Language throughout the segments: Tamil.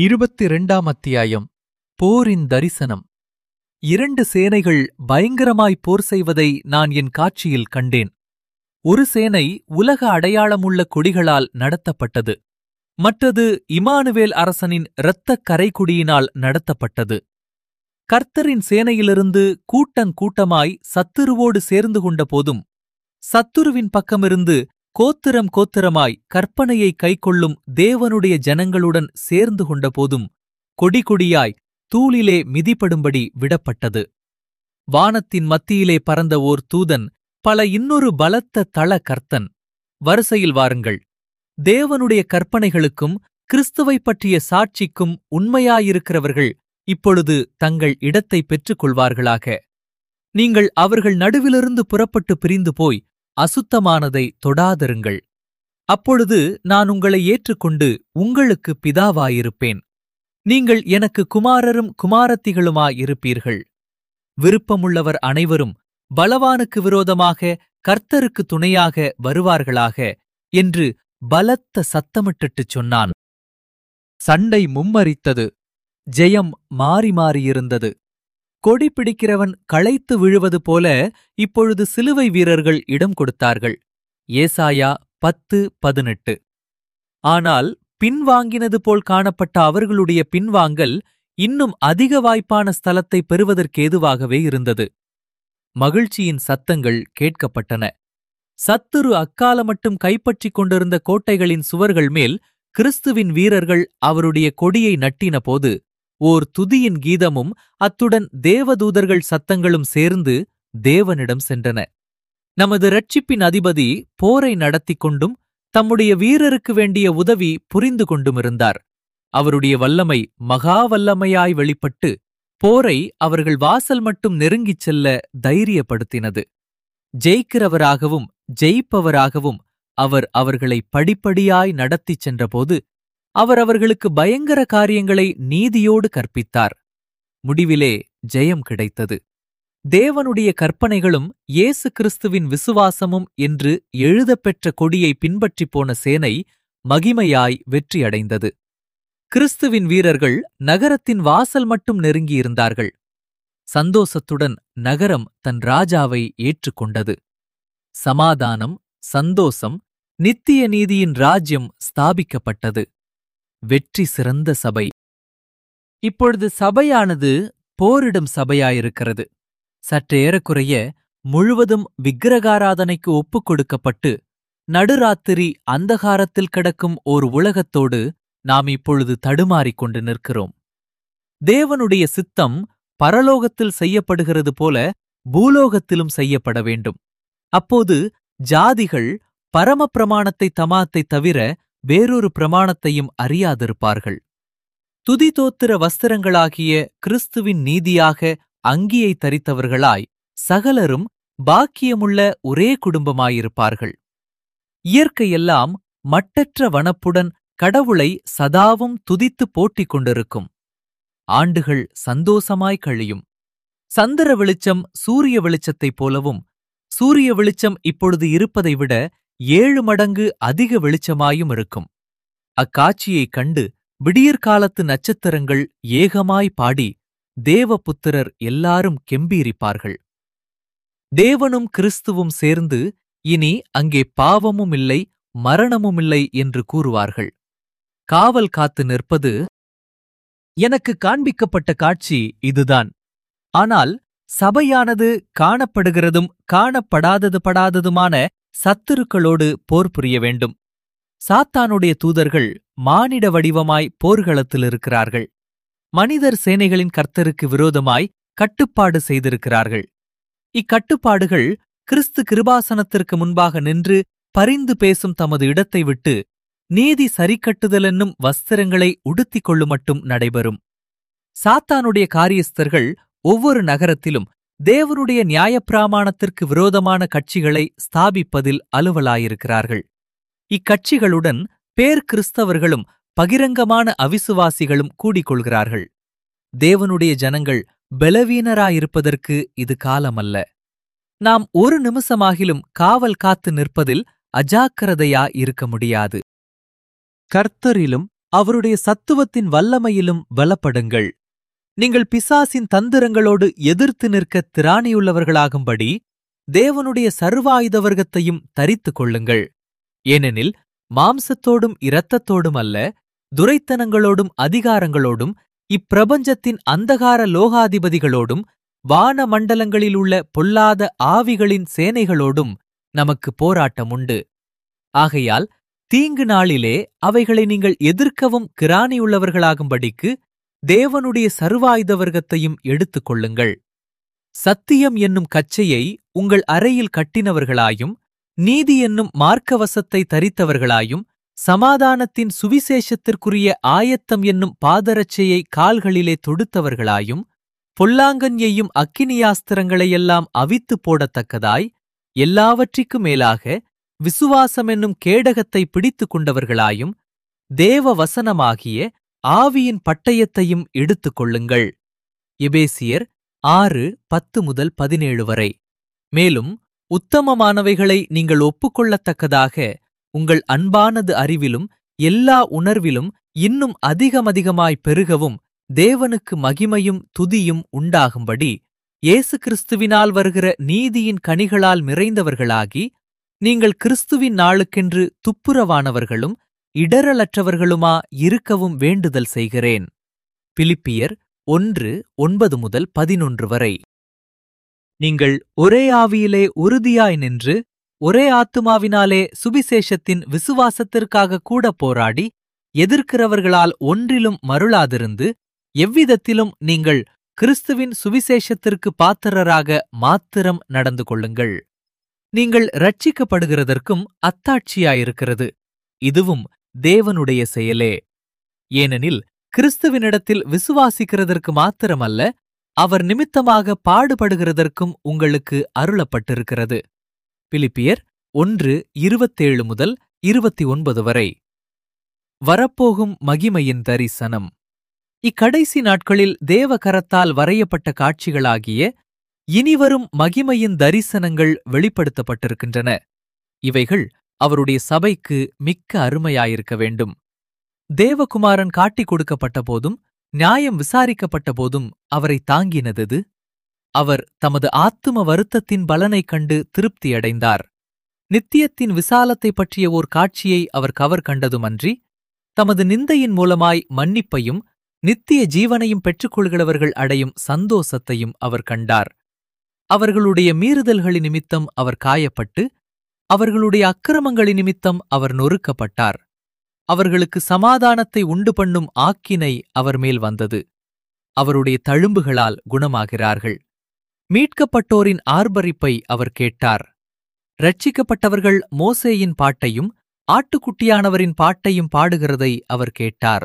இருபத்தி இரண்டாம் அத்தியாயம் போரின் தரிசனம் இரண்டு சேனைகள் பயங்கரமாய் போர் செய்வதை நான் என் காட்சியில் கண்டேன் ஒரு சேனை உலக அடையாளமுள்ள கொடிகளால் நடத்தப்பட்டது மற்றது இமானுவேல் அரசனின் இரத்தக் கரைக்குடியினால் நடத்தப்பட்டது கர்த்தரின் சேனையிலிருந்து கூட்டங்கூட்டமாய் சத்துருவோடு சேர்ந்து கொண்ட போதும் சத்துருவின் பக்கமிருந்து கோத்திரம் கோத்திரமாய் கற்பனையை கைக்கொள்ளும் தேவனுடைய ஜனங்களுடன் சேர்ந்து கொண்ட போதும் கொடி கொடியாய் தூளிலே மிதிப்படும்படி விடப்பட்டது வானத்தின் மத்தியிலே பறந்த ஓர் தூதன் பல இன்னொரு பலத்த தள கர்த்தன் வரிசையில் வாருங்கள் தேவனுடைய கற்பனைகளுக்கும் கிறிஸ்துவைப் பற்றிய சாட்சிக்கும் உண்மையாயிருக்கிறவர்கள் இப்பொழுது தங்கள் இடத்தை பெற்றுக் கொள்வார்களாக நீங்கள் அவர்கள் நடுவிலிருந்து புறப்பட்டு பிரிந்து போய் அசுத்தமானதை தொடாதிருங்கள் அப்பொழுது நான் உங்களை ஏற்றுக்கொண்டு உங்களுக்கு பிதாவாயிருப்பேன் நீங்கள் எனக்கு குமாரரும் குமாரத்திகளுமாயிருப்பீர்கள் விருப்பமுள்ளவர் அனைவரும் பலவானுக்கு விரோதமாக கர்த்தருக்கு துணையாக வருவார்களாக என்று பலத்த சத்தமிட்டுட்டுச் சொன்னான் சண்டை மும்மரித்தது ஜெயம் மாறி மாறியிருந்தது கொடி பிடிக்கிறவன் களைத்து விழுவது போல இப்பொழுது சிலுவை வீரர்கள் இடம் கொடுத்தார்கள் ஏசாயா பத்து பதினெட்டு ஆனால் பின்வாங்கினது போல் காணப்பட்ட அவர்களுடைய பின்வாங்கல் இன்னும் அதிக வாய்ப்பான ஸ்தலத்தை பெறுவதற்கேதுவாகவே இருந்தது மகிழ்ச்சியின் சத்தங்கள் கேட்கப்பட்டன சத்துரு அக்கால மட்டும் கைப்பற்றிக் கொண்டிருந்த கோட்டைகளின் சுவர்கள் மேல் கிறிஸ்துவின் வீரர்கள் அவருடைய கொடியை நட்டினபோது ஓர் துதியின் கீதமும் அத்துடன் தேவதூதர்கள் சத்தங்களும் சேர்ந்து தேவனிடம் சென்றன நமது ரட்சிப்பின் அதிபதி போரை நடத்திக் கொண்டும் தம்முடைய வீரருக்கு வேண்டிய உதவி புரிந்து கொண்டும் இருந்தார் அவருடைய வல்லமை மகா வல்லமையாய் வெளிப்பட்டு போரை அவர்கள் வாசல் மட்டும் நெருங்கிச் செல்ல தைரியப்படுத்தினது ஜெயிக்கிறவராகவும் ஜெயிப்பவராகவும் அவர் அவர்களை படிப்படியாய் நடத்திச் சென்றபோது அவர் அவர்களுக்கு பயங்கர காரியங்களை நீதியோடு கற்பித்தார் முடிவிலே ஜெயம் கிடைத்தது தேவனுடைய கற்பனைகளும் இயேசு கிறிஸ்துவின் விசுவாசமும் என்று எழுதப்பெற்ற கொடியை பின்பற்றிப் போன சேனை மகிமையாய் வெற்றியடைந்தது கிறிஸ்துவின் வீரர்கள் நகரத்தின் வாசல் மட்டும் நெருங்கியிருந்தார்கள் சந்தோஷத்துடன் நகரம் தன் ராஜாவை ஏற்றுக்கொண்டது சமாதானம் சந்தோஷம் நித்திய நீதியின் ராஜ்யம் ஸ்தாபிக்கப்பட்டது வெற்றி சிறந்த சபை இப்பொழுது சபையானது போரிடும் சபையாயிருக்கிறது சற்று ஏறக்குறைய முழுவதும் விக்கிரகாராதனைக்கு ஒப்புக் கொடுக்கப்பட்டு நடுராத்திரி அந்தகாரத்தில் கிடக்கும் ஓர் உலகத்தோடு நாம் இப்பொழுது தடுமாறிக் கொண்டு நிற்கிறோம் தேவனுடைய சித்தம் பரலோகத்தில் செய்யப்படுகிறது போல பூலோகத்திலும் செய்யப்பட வேண்டும் அப்போது ஜாதிகள் பரமப்பிரமாணத்தை தமாத்தை தவிர வேறொரு பிரமாணத்தையும் அறியாதிருப்பார்கள் துதிதோத்திர வஸ்திரங்களாகிய கிறிஸ்துவின் நீதியாக அங்கியை தரித்தவர்களாய் சகலரும் பாக்கியமுள்ள ஒரே குடும்பமாயிருப்பார்கள் இயற்கையெல்லாம் மட்டற்ற வனப்புடன் கடவுளை சதாவும் துதித்து போட்டிக் கொண்டிருக்கும் ஆண்டுகள் சந்தோஷமாய் கழியும் சந்திர வெளிச்சம் சூரிய வெளிச்சத்தைப் போலவும் சூரிய வெளிச்சம் இப்பொழுது இருப்பதை விட ஏழு மடங்கு அதிக வெளிச்சமாயும் இருக்கும் அக்காட்சியைக் கண்டு விடியற்காலத்து நட்சத்திரங்கள் ஏகமாய் பாடி தேவபுத்திரர் எல்லாரும் கெம்பீரிப்பார்கள் தேவனும் கிறிஸ்துவும் சேர்ந்து இனி அங்கே பாவமும் இல்லை மரணமும் இல்லை என்று கூறுவார்கள் காவல் காத்து நிற்பது எனக்கு காண்பிக்கப்பட்ட காட்சி இதுதான் ஆனால் சபையானது காணப்படுகிறதும் காணப்படாதது படாததுமான சத்துருக்களோடு போர் புரிய வேண்டும் சாத்தானுடைய தூதர்கள் மானிட வடிவமாய் போர்க்களத்தில் இருக்கிறார்கள் மனிதர் சேனைகளின் கர்த்தருக்கு விரோதமாய் கட்டுப்பாடு செய்திருக்கிறார்கள் இக்கட்டுப்பாடுகள் கிறிஸ்து கிருபாசனத்திற்கு முன்பாக நின்று பரிந்து பேசும் தமது இடத்தை விட்டு நீதி சரிக்கட்டுதல் என்னும் வஸ்திரங்களை உடுத்திக் கொள்ளுமட்டும் நடைபெறும் சாத்தானுடைய காரியஸ்தர்கள் ஒவ்வொரு நகரத்திலும் தேவனுடைய நியாயப்பிராமாணத்திற்கு விரோதமான கட்சிகளை ஸ்தாபிப்பதில் அலுவலாயிருக்கிறார்கள் இக்கட்சிகளுடன் பேர் கிறிஸ்தவர்களும் பகிரங்கமான அவிசுவாசிகளும் கூடிக்கொள்கிறார்கள் தேவனுடைய ஜனங்கள் பலவீனராயிருப்பதற்கு இது காலமல்ல நாம் ஒரு நிமிஷமாகிலும் காவல் காத்து நிற்பதில் அஜாக்கிரதையா இருக்க முடியாது கர்த்தரிலும் அவருடைய சத்துவத்தின் வல்லமையிலும் பலப்படுங்கள் நீங்கள் பிசாசின் தந்திரங்களோடு எதிர்த்து நிற்க திராணியுள்ளவர்களாகும்படி தேவனுடைய சர்வாயுத வர்க்கத்தையும் தரித்துக் கொள்ளுங்கள் ஏனெனில் மாம்சத்தோடும் இரத்தத்தோடும் அல்ல துரைத்தனங்களோடும் அதிகாரங்களோடும் இப்பிரபஞ்சத்தின் அந்தகார லோகாதிபதிகளோடும் வான மண்டலங்களிலுள்ள பொல்லாத ஆவிகளின் சேனைகளோடும் நமக்கு போராட்டம் உண்டு ஆகையால் தீங்கு நாளிலே அவைகளை நீங்கள் எதிர்க்கவும் கிராணியுள்ளவர்களாகும்படிக்கு தேவனுடைய சர்வாயுத வர்க்கத்தையும் எடுத்துக் கொள்ளுங்கள் சத்தியம் என்னும் கச்சையை உங்கள் அறையில் கட்டினவர்களாயும் நீதி என்னும் மார்க்கவசத்தை தரித்தவர்களாயும் சமாதானத்தின் சுவிசேஷத்திற்குரிய ஆயத்தம் என்னும் பாதரட்சையை கால்களிலே தொடுத்தவர்களாயும் பொல்லாங்கன் எய்யும் அக்கினியாஸ்திரங்களையெல்லாம் அவித்து போடத்தக்கதாய் எல்லாவற்றிக்கும் மேலாக விசுவாசம் என்னும் கேடகத்தை பிடித்துக் கொண்டவர்களாயும் தேவ வசனமாகிய ஆவியின் பட்டயத்தையும் எடுத்துக் கொள்ளுங்கள் எபேசியர் ஆறு பத்து முதல் பதினேழு வரை மேலும் உத்தமமானவைகளை நீங்கள் ஒப்புக்கொள்ளத்தக்கதாக உங்கள் அன்பானது அறிவிலும் எல்லா உணர்விலும் இன்னும் அதிகமதிகமாய் பெருகவும் தேவனுக்கு மகிமையும் துதியும் உண்டாகும்படி இயேசு கிறிஸ்துவினால் வருகிற நீதியின் கனிகளால் நிறைந்தவர்களாகி நீங்கள் கிறிஸ்துவின் நாளுக்கென்று துப்புரவானவர்களும் இடரலற்றவர்களுமா இருக்கவும் வேண்டுதல் செய்கிறேன் பிலிப்பியர் ஒன்று ஒன்பது முதல் பதினொன்று வரை நீங்கள் ஒரே ஆவியிலே உறுதியாய் நின்று ஒரே ஆத்துமாவினாலே சுபிசேஷத்தின் விசுவாசத்திற்காக கூட போராடி எதிர்க்கிறவர்களால் ஒன்றிலும் மருளாதிருந்து எவ்விதத்திலும் நீங்கள் கிறிஸ்துவின் சுவிசேஷத்திற்கு பாத்திரராக மாத்திரம் நடந்து கொள்ளுங்கள் நீங்கள் ரட்சிக்கப்படுகிறதற்கும் அத்தாட்சியாயிருக்கிறது இதுவும் தேவனுடைய செயலே ஏனெனில் கிறிஸ்துவினிடத்தில் விசுவாசிக்கிறதற்கு மாத்திரமல்ல அவர் நிமித்தமாக பாடுபடுகிறதற்கும் உங்களுக்கு அருளப்பட்டிருக்கிறது பிலிப்பியர் ஒன்று இருபத்தேழு முதல் இருபத்தி ஒன்பது வரை வரப்போகும் மகிமையின் தரிசனம் இக்கடைசி நாட்களில் தேவ கரத்தால் வரையப்பட்ட காட்சிகளாகிய இனிவரும் மகிமையின் தரிசனங்கள் வெளிப்படுத்தப்பட்டிருக்கின்றன இவைகள் அவருடைய சபைக்கு மிக்க அருமையாயிருக்க வேண்டும் தேவகுமாரன் காட்டிக் கொடுக்கப்பட்ட போதும் நியாயம் விசாரிக்கப்பட்ட போதும் அவரை தாங்கினதது அவர் தமது ஆத்தும வருத்தத்தின் பலனைக் கண்டு திருப்தியடைந்தார் நித்தியத்தின் விசாலத்தைப் பற்றிய ஓர் காட்சியை அவர் கவர் கண்டதுமன்றி தமது நிந்தையின் மூலமாய் மன்னிப்பையும் நித்திய ஜீவனையும் பெற்றுக்கொள்கிறவர்கள் அடையும் சந்தோஷத்தையும் அவர் கண்டார் அவர்களுடைய மீறுதல்களின் நிமித்தம் அவர் காயப்பட்டு அவர்களுடைய அக்கிரமங்களின் நிமித்தம் அவர் நொறுக்கப்பட்டார் அவர்களுக்கு சமாதானத்தை உண்டு பண்ணும் ஆக்கினை அவர் மேல் வந்தது அவருடைய தழும்புகளால் குணமாகிறார்கள் மீட்கப்பட்டோரின் ஆர்ப்பரிப்பை அவர் கேட்டார் ரட்சிக்கப்பட்டவர்கள் மோசேயின் பாட்டையும் ஆட்டுக்குட்டியானவரின் பாட்டையும் பாடுகிறதை அவர் கேட்டார்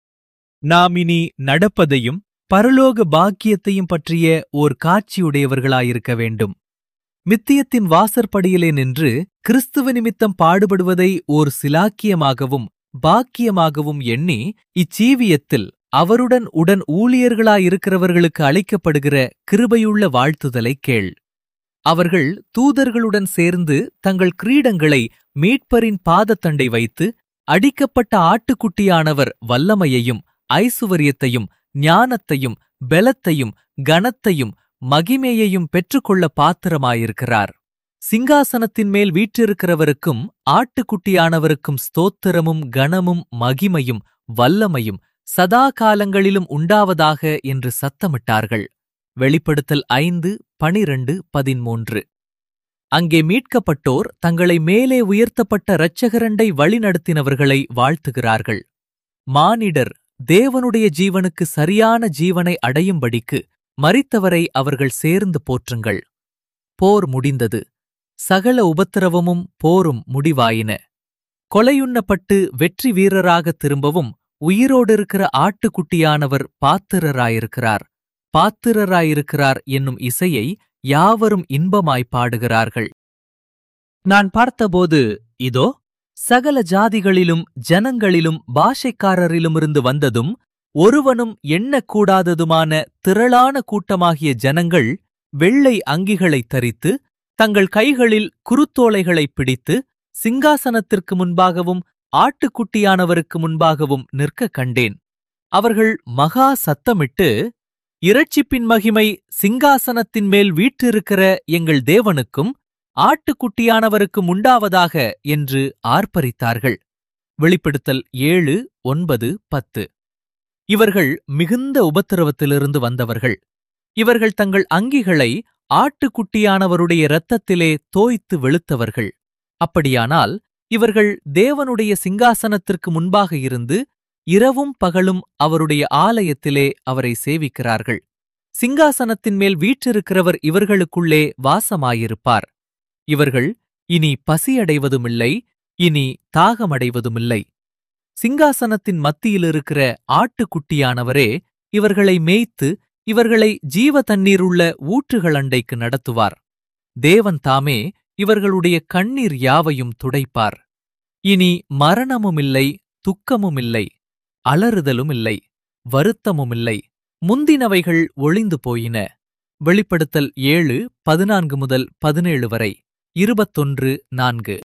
நாம் இனி நடப்பதையும் பரலோக பாக்கியத்தையும் பற்றிய ஓர் காட்சியுடையவர்களாயிருக்க வேண்டும் மித்தியத்தின் வாசற்படியிலே நின்று கிறிஸ்துவ நிமித்தம் பாடுபடுவதை ஓர் சிலாக்கியமாகவும் பாக்கியமாகவும் எண்ணி இச்சீவியத்தில் அவருடன் உடன் ஊழியர்களாயிருக்கிறவர்களுக்கு அளிக்கப்படுகிற கிருபையுள்ள வாழ்த்துதலை கேள் அவர்கள் தூதர்களுடன் சேர்ந்து தங்கள் கிரீடங்களை மீட்பரின் பாதத்தண்டை வைத்து அடிக்கப்பட்ட ஆட்டுக்குட்டியானவர் வல்லமையையும் ஐசுவரியத்தையும் ஞானத்தையும் பெலத்தையும் கனத்தையும் மகிமையையும் பெற்றுக்கொள்ள பாத்திரமாயிருக்கிறார் சிங்காசனத்தின் மேல் வீற்றிருக்கிறவருக்கும் ஆட்டுக்குட்டியானவருக்கும் ஸ்தோத்திரமும் கனமும் மகிமையும் வல்லமையும் சதா காலங்களிலும் உண்டாவதாக என்று சத்தமிட்டார்கள் வெளிப்படுத்தல் ஐந்து பனிரண்டு பதிமூன்று அங்கே மீட்கப்பட்டோர் தங்களை மேலே உயர்த்தப்பட்ட இரட்சகரண்டை வழிநடத்தினவர்களை வாழ்த்துகிறார்கள் மானிடர் தேவனுடைய ஜீவனுக்கு சரியான ஜீவனை அடையும்படிக்கு மரித்தவரை அவர்கள் சேர்ந்து போற்றுங்கள் போர் முடிந்தது சகல உபத்திரவமும் போரும் முடிவாயின கொலையுண்ணப்பட்டு வெற்றி வீரராக திரும்பவும் உயிரோடிருக்கிற ஆட்டுக்குட்டியானவர் பாத்திரராயிருக்கிறார் பாத்திரராயிருக்கிறார் என்னும் இசையை யாவரும் இன்பமாய் பாடுகிறார்கள் நான் பார்த்தபோது இதோ சகல ஜாதிகளிலும் ஜனங்களிலும் பாஷைக்காரரிலுமிருந்து வந்ததும் ஒருவனும் எண்ணக்கூடாததுமான திரளான கூட்டமாகிய ஜனங்கள் வெள்ளை அங்கிகளைத் தரித்து தங்கள் கைகளில் குருத்தோலைகளைப் பிடித்து சிங்காசனத்திற்கு முன்பாகவும் ஆட்டுக்குட்டியானவருக்கு முன்பாகவும் நிற்க கண்டேன் அவர்கள் மகா சத்தமிட்டு இரட்சிப்பின் மகிமை சிங்காசனத்தின் மேல் வீற்றிருக்கிற எங்கள் தேவனுக்கும் ஆட்டுக்குட்டியானவருக்கும் உண்டாவதாக என்று ஆர்ப்பரித்தார்கள் வெளிப்படுத்தல் ஏழு ஒன்பது பத்து இவர்கள் மிகுந்த உபத்திரவத்திலிருந்து வந்தவர்கள் இவர்கள் தங்கள் அங்கிகளை ஆட்டுக்குட்டியானவருடைய இரத்தத்திலே தோய்த்து வெளுத்தவர்கள் அப்படியானால் இவர்கள் தேவனுடைய சிங்காசனத்திற்கு முன்பாக இருந்து இரவும் பகலும் அவருடைய ஆலயத்திலே அவரை சேவிக்கிறார்கள் சிங்காசனத்தின் மேல் வீற்றிருக்கிறவர் இவர்களுக்குள்ளே வாசமாயிருப்பார் இவர்கள் இனி பசியடைவதுமில்லை இனி தாகமடைவதுமில்லை சிங்காசனத்தின் மத்தியில் இருக்கிற ஆட்டுக்குட்டியானவரே இவர்களை மேய்த்து இவர்களை ஜீவ தண்ணீருள்ள ஊற்றுகள் அண்டைக்கு நடத்துவார் தேவன் தாமே இவர்களுடைய கண்ணீர் யாவையும் துடைப்பார் இனி மரணமுமில்லை துக்கமுமில்லை அலறுதலுமில்லை வருத்தமுமில்லை முந்தினவைகள் ஒளிந்து போயின வெளிப்படுத்தல் ஏழு பதினான்கு முதல் பதினேழு வரை இருபத்தொன்று நான்கு